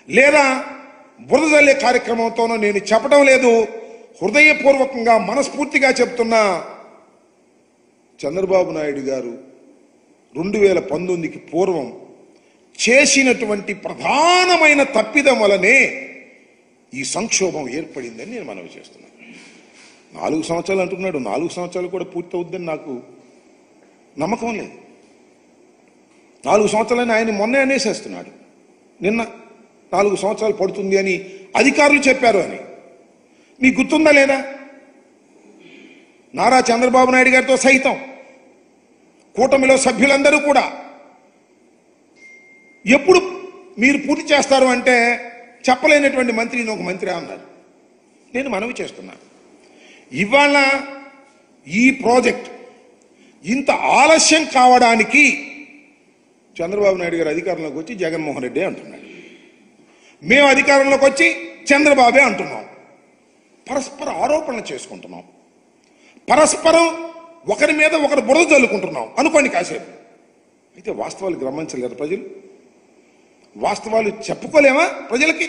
లేదా బురద జల్లే కార్యక్రమంతోనో నేను చెప్పడం లేదు హృదయపూర్వకంగా మనస్ఫూర్తిగా చెప్తున్నా చంద్రబాబు నాయుడు గారు రెండు వేల పంతొమ్మిదికి పూర్వం చేసినటువంటి ప్రధానమైన తప్పిదం వలనే ఈ సంక్షోభం ఏర్పడిందని నేను మనవి చేస్తున్నాను నాలుగు సంవత్సరాలు అంటున్నాడు నాలుగు సంవత్సరాలు కూడా పూర్తి అవుద్దని నాకు నమ్మకం లేదు నాలుగు సంవత్సరాలని ఆయన మొన్నే అనేసేస్తున్నాడు నిన్న నాలుగు సంవత్సరాలు పడుతుంది అని అధికారులు చెప్పారు అని మీకు గుర్తుందా లేదా నారా చంద్రబాబు నాయుడు గారితో సైతం కూటమిలో సభ్యులందరూ కూడా ఎప్పుడు మీరు పూర్తి చేస్తారు అంటే చెప్పలేనటువంటి మంత్రి ఈయన ఒక మంత్రి అన్నారు నేను మనవి చేస్తున్నాను ఇవాళ ఈ ప్రాజెక్ట్ ఇంత ఆలస్యం కావడానికి చంద్రబాబు నాయుడు గారు అధికారంలోకి వచ్చి జగన్మోహన్ రెడ్డి అంటున్నాడు మేము అధికారంలోకి వచ్చి చంద్రబాబే అంటున్నాం పరస్పర ఆరోపణలు చేసుకుంటున్నాం పరస్పరం ఒకరి మీద ఒకరు బురద చల్లుకుంటున్నాం అనుకోండి కాసేపు అయితే వాస్తవాలు గమనించలేరు ప్రజలు వాస్తవాలు చెప్పుకోలేమా ప్రజలకి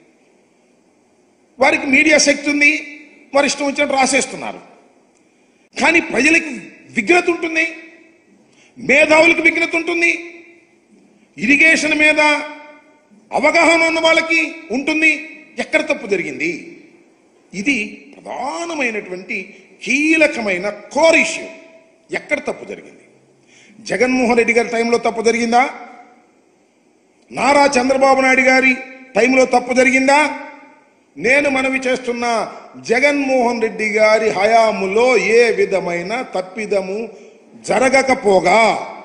వారికి మీడియా శక్తి ఉంది వారి ఇష్టం వచ్చినట్టు రాసేస్తున్నారు కానీ ప్రజలకి విఘ్నత ఉంటుంది మేధావులకు విఘ్నత ఉంటుంది ఇరిగేషన్ మీద అవగాహన ఉన్న వాళ్ళకి ఉంటుంది ఎక్కడ తప్పు జరిగింది ఇది ప్రధానమైనటువంటి కీలకమైన కోర్ ఇష్యూ ఎక్కడ తప్పు జరిగింది జగన్మోహన్ రెడ్డి గారి టైంలో తప్పు జరిగిందా నారా చంద్రబాబు నాయుడు గారి టైంలో తప్పు జరిగిందా నేను మనవి చేస్తున్న జగన్మోహన్ రెడ్డి గారి హయాములో ఏ విధమైన తప్పిదము జరగకపోగా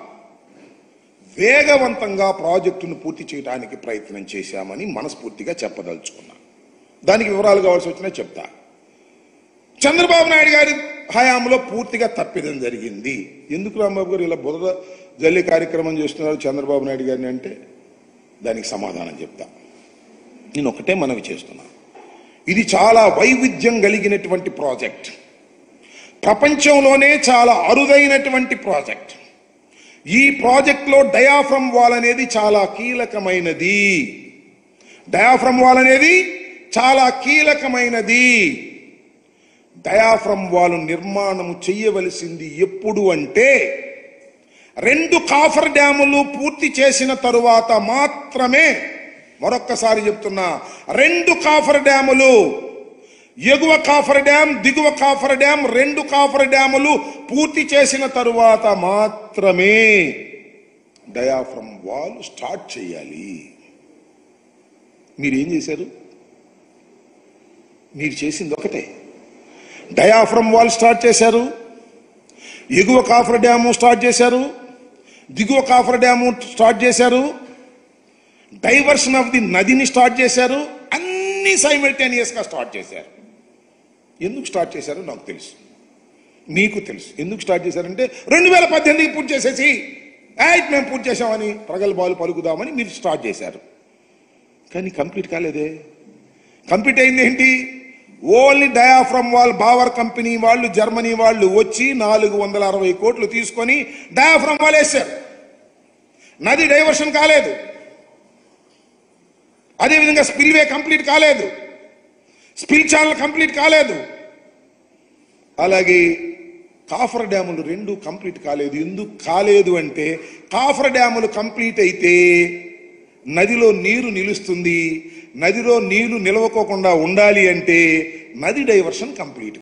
వేగవంతంగా ప్రాజెక్టును పూర్తి చేయడానికి ప్రయత్నం చేశామని మనస్ఫూర్తిగా చెప్పదలుచుకున్నా దానికి వివరాలు కావాల్సి వచ్చినా చెప్తా చంద్రబాబు నాయుడు గారి హయాంలో పూర్తిగా తప్పిదం జరిగింది ఎందుకు రాంబాబు గారు ఇలా బురద జల్లి కార్యక్రమం చేస్తున్నారు చంద్రబాబు నాయుడు గారిని అంటే దానికి సమాధానం చెప్తా నేను ఒకటే మనవి చేస్తున్నా ఇది చాలా వైవిధ్యం కలిగినటువంటి ప్రాజెక్ట్ ప్రపంచంలోనే చాలా అరుదైనటువంటి ప్రాజెక్ట్ ఈ ప్రాజెక్ట్లో డయాఫ్రమ్ వాల్ అనేది చాలా కీలకమైనది డయాఫ్రమ్ వాల్ అనేది చాలా కీలకమైనది డయాఫ్రమ్ వాల్ నిర్మాణం చెయ్యవలసింది ఎప్పుడు అంటే రెండు కాఫర్ డ్యాములు పూర్తి చేసిన తరువాత మాత్రమే మరొక్కసారి చెప్తున్నా రెండు కాఫర్ డ్యాములు ఎగువ కాఫర్ డ్యాం దిగువ కాఫర్ డ్యాం రెండు కాఫర్ డ్యాములు పూర్తి చేసిన తరువాత మాత్రమే డయాఫ్రమ్ వాల్ స్టార్ట్ చేయాలి మీరేం చేశారు మీరు చేసింది ఒకటే డయాఫ్రమ్ వాల్ స్టార్ట్ చేశారు ఎగువ కాఫర్ డ్యాము స్టార్ట్ చేశారు దిగువ కాఫర్ డ్యాము స్టార్ట్ చేశారు డైవర్షన్ ఆఫ్ ది నదిని స్టార్ట్ చేశారు అన్ని సైమల్టేనియస్ గా స్టార్ట్ చేశారు ఎందుకు స్టార్ట్ చేశారో నాకు తెలుసు మీకు తెలుసు ఎందుకు స్టార్ట్ చేశారంటే రెండు వేల పద్దెనిమిదికి పూర్తి చేసేసి యాట్ మేము పూర్తి చేసామని ప్రగల్భాలు పలుకుదామని మీరు స్టార్ట్ చేశారు కానీ కంప్లీట్ కాలేదే కంప్లీట్ అయింది ఏంటి only diaphragm wall Bauer company వాళ్ళు జర్మనీ వాళ్ళు వచ్చి నాలుగు వందల అరవై కోట్లు తీసుకొని డయాఫ్రమ్ వాల్ వేశారు నది డైవర్షన్ కాలేదు అదేవిధంగా స్పిల్వే కంప్లీట్ కాలేదు స్పిల్ ఛానల్ కంప్లీట్ కాలేదు అలాగే కాఫర్ డ్యాములు రెండు కంప్లీట్ కాలేదు ఎందుకు కాలేదు అంటే కాఫర్ డ్యాములు కంప్లీట్ అయితే నదిలో నీరు నిలుస్తుంది నదిలో నీళ్లు నిలవకోకుండా ఉండాలి అంటే నది డైవర్షన్ కంప్లీట్